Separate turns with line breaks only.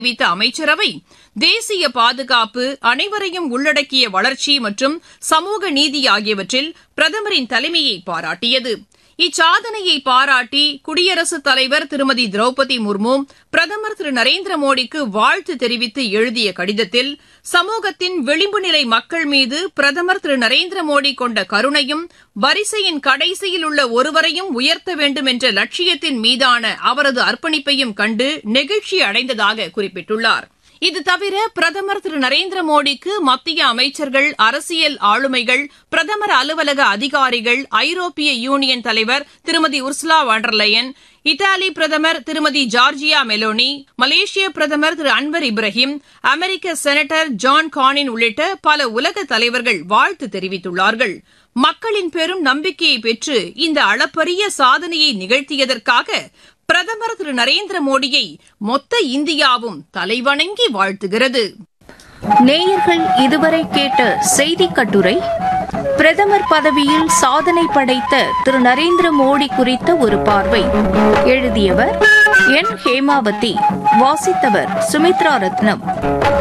அறிவித்த அமைச்சரவை தேசிய பாதுகாப்பு அனைவரையும் உள்ளடக்கிய வளர்ச்சி மற்றும் சமூக நீதி ஆகியவற்றில் பிரதமரின் தலைமையை பாராட்டியது இச்சாதனையை பாராட்டி குடியரசுத் தலைவர் திருமதி திரௌபதி முர்மு பிரதமர் திரு நரேந்திர மோடிக்கு வாழ்த்து தெரிவித்து எழுதிய கடிதத்தில் சமூகத்தின் விளிம்பு நிலை மக்கள் மீது பிரதமர் திரு நரேந்திர மோடி கொண்ட கருணையும் வரிசையின் கடைசியில் உள்ள ஒருவரையும் உயர்த்த வேண்டும் என்ற லட்சியத்தின் மீதான அவரது அர்ப்பணிப்பையும் கண்டு நெகிழ்ச்சி அடைந்ததாக குறிப்பிட்டுள்ளார் இது தவிர பிரதமர் திரு நரேந்திர மோடிக்கு மத்திய அமைச்சர்கள் அரசியல் ஆளுமைகள் பிரதமர் அலுவலக அதிகாரிகள் ஐரோப்பிய யூனியன் தலைவர் திருமதி உர்சுலா வாண்டர்லயன் இத்தாலி பிரதமர் திருமதி ஜார்ஜியா மெலோனி மலேசிய பிரதமர் திரு அன்வர் இப்ராஹிம் அமெரிக்க செனட்டர் ஜான் கானின் உள்ளிட்ட பல உலக தலைவர்கள் வாழ்த்து தெரிவித்துள்ளார்கள் மக்களின் பெரும் நம்பிக்கையை பெற்று இந்த அளப்பரிய சாதனையை நிகழ்த்தியதற்காக பிரதமர் திரு நரேந்திர மோடியை மொத்த இந்தியாவும் தலைவணங்கி வாழ்த்துகிறது
நேயர்கள் இதுவரை கேட்ட செய்தி கட்டுரை பிரதமர் பதவியில் சாதனை படைத்த திரு நரேந்திர மோடி குறித்த ஒரு பார்வை எழுதியவர் என் ஹேமாவதி வாசித்தவர் சுமித்ரா ரத்னம்